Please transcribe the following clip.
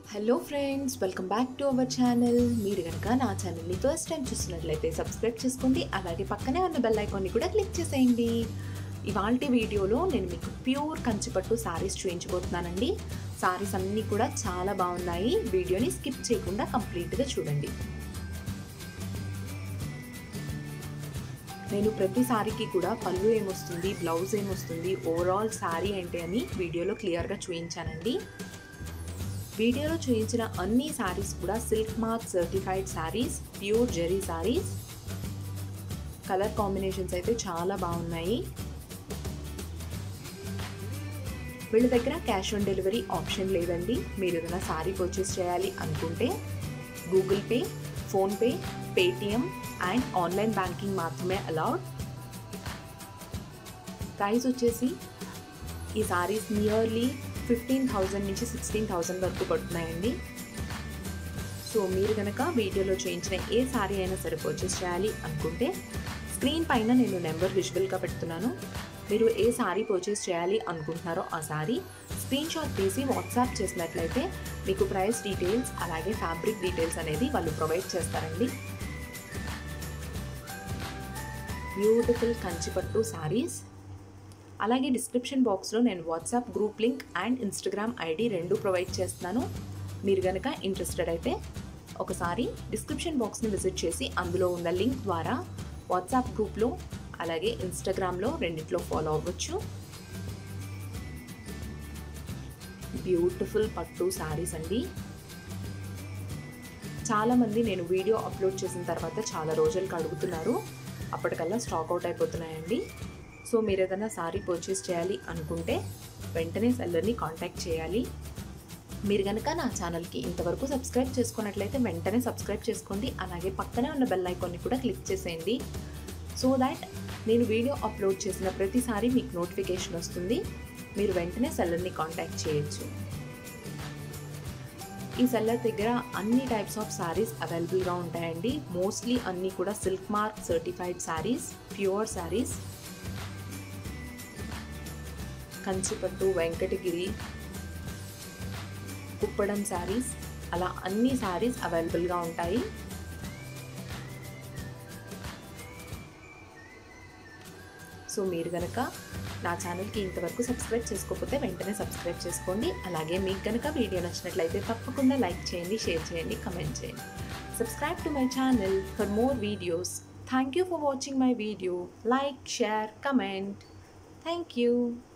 hello friends welcome back to our channel మీరు కనుక నా ఛానల్ని ఫస్ట్ టైం చూస్తున్నట్లయితే సబ్స్క్రైబ్ చేసుకోండి అలాగే పక్కనే ఉన్న బెల్ ఐకాన్ని కూడా క్లిక్ చేసేయండి ఇవాళ వీడియోలో నేను మీకు ప్యూర్ కంచిపట్టు శారీస్ చూపించబోతున్నానండి శారీస్ అన్నీ కూడా చాలా బాగున్నాయి వీడియోని స్కిప్ చేయకుండా కంప్లీట్గా చూడండి నేను ప్రతి శారీకి కూడా పళ్ళు ఏమొస్తుంది బ్లౌజ్ ఏమొస్తుంది ఓవరాల్ శారీ ఏంటి అని వీడియోలో క్లియర్గా చూపించానండి వీడియోలో చూపించిన అన్ని శారీస్ కూడా silk mark certified saris pure zari saris colour combinations అయితే చాలా బాగున్నాయి వీళ్ళ దగ్గర క్యాష్ ఆన్ డెలివరీ ఆప్షన్ లేదండి మీరు ఏదైనా శారీ పర్చేస్ చేయాలి అనుకుంటే Google Pay PhonePe Paytm and online banking మాత్రమే అలౌడ్ ప్రైస్ వచ్చేసి ఈ శారీస్ నియర్లీ ఫిఫ్టీన్ థౌజండ్ నుంచి సిక్స్టీన్ థౌజండ్ వరకు పడుతున్నాయండి సో మీరు కనుక వీడియోలో చూపించిన ఏ శారీ అయినా సరే పర్చేస్ చేయాలి అనుకుంటే స్క్రీన్ పైన నేను నెంబర్ విజువల్గా పెడుతున్నాను మీరు ఏ శారీ పర్చేస్ చేయాలి అనుకుంటున్నారో ఆ శారీ స్క్రీన్ షాట్ తీసి వాట్సాప్ చేసినట్లయితే మీకు ప్రైస్ డీటెయిల్స్ అలాగే ఫ్యాబ్రిక్ డీటెయిల్స్ అనేది వాళ్ళు ప్రొవైడ్ చేస్తారండి బ్యూటిఫుల్ కంచిపట్టు శారీస్ అలాగే డిస్క్రిప్షన్ బాక్స్లో నేను WhatsApp group link and Instagram ID రెండు ప్రొవైడ్ చేస్తున్నాను మీరు కనుక ఇంట్రెస్టెడ్ అయితే ఒకసారి డిస్క్రిప్షన్ బాక్స్ని విజిట్ చేసి అందులో ఉన్న లింక్ ద్వారా వాట్సాప్ గ్రూప్లో అలాగే ఇన్స్టాగ్రామ్లో రెండిట్లో ఫాలో అవ్వచ్చు బ్యూటిఫుల్ పట్టు శారీస్ అండి చాలామంది నేను వీడియో అప్లోడ్ చేసిన తర్వాత చాలా రోజులకు అడుగుతున్నారు అప్పటికల్లా స్టాక్ అవుట్ అయిపోతున్నాయండి సో మీరు ఏదైనా సారీ పర్చేస్ చేయాలి అనుకుంటే వెంటనే సెల్లర్ని కాంటాక్ట్ చేయాలి మీరు కనుక నా ఛానల్కి ఇంతవరకు సబ్స్క్రైబ్ చేసుకున్నట్లయితే వెంటనే సబ్స్క్రైబ్ చేసుకోండి అలాగే పక్కనే ఉన్న బెల్ ఐకాన్ని కూడా క్లిక్ చేసేయండి సో దాట్ నేను వీడియో అప్లోడ్ చేసిన ప్రతిసారి మీకు నోటిఫికేషన్ వస్తుంది మీరు వెంటనే సెల్లర్ని కాంటాక్ట్ చేయొచ్చు ఈ సెల్లర్ దగ్గర అన్ని టైప్స్ ఆఫ్ శారీస్ అవైలబుల్గా ఉంటాయండి మోస్ట్లీ అన్నీ కూడా silk mark certified saris pure saris కంచిపట్టు వెంకటగిరి కుప్పడం శారీస్ అలా అన్ని శారీస్ అవైలబుల్గా ఉంటాయి సో మీరు కనుక నా ఛానల్కి ఇంతవరకు సబ్స్క్రైబ్ చేసుకోకపోతే వెంటనే సబ్స్క్రైబ్ చేసుకోండి అలాగే మీకు కనుక వీడియో నచ్చినట్లయితే తప్పకుండా లైక్ చేయండి షేర్ చేయండి కమెంట్ చేయండి subscribe to my channel for more videos thank you for watching my video like share comment thank you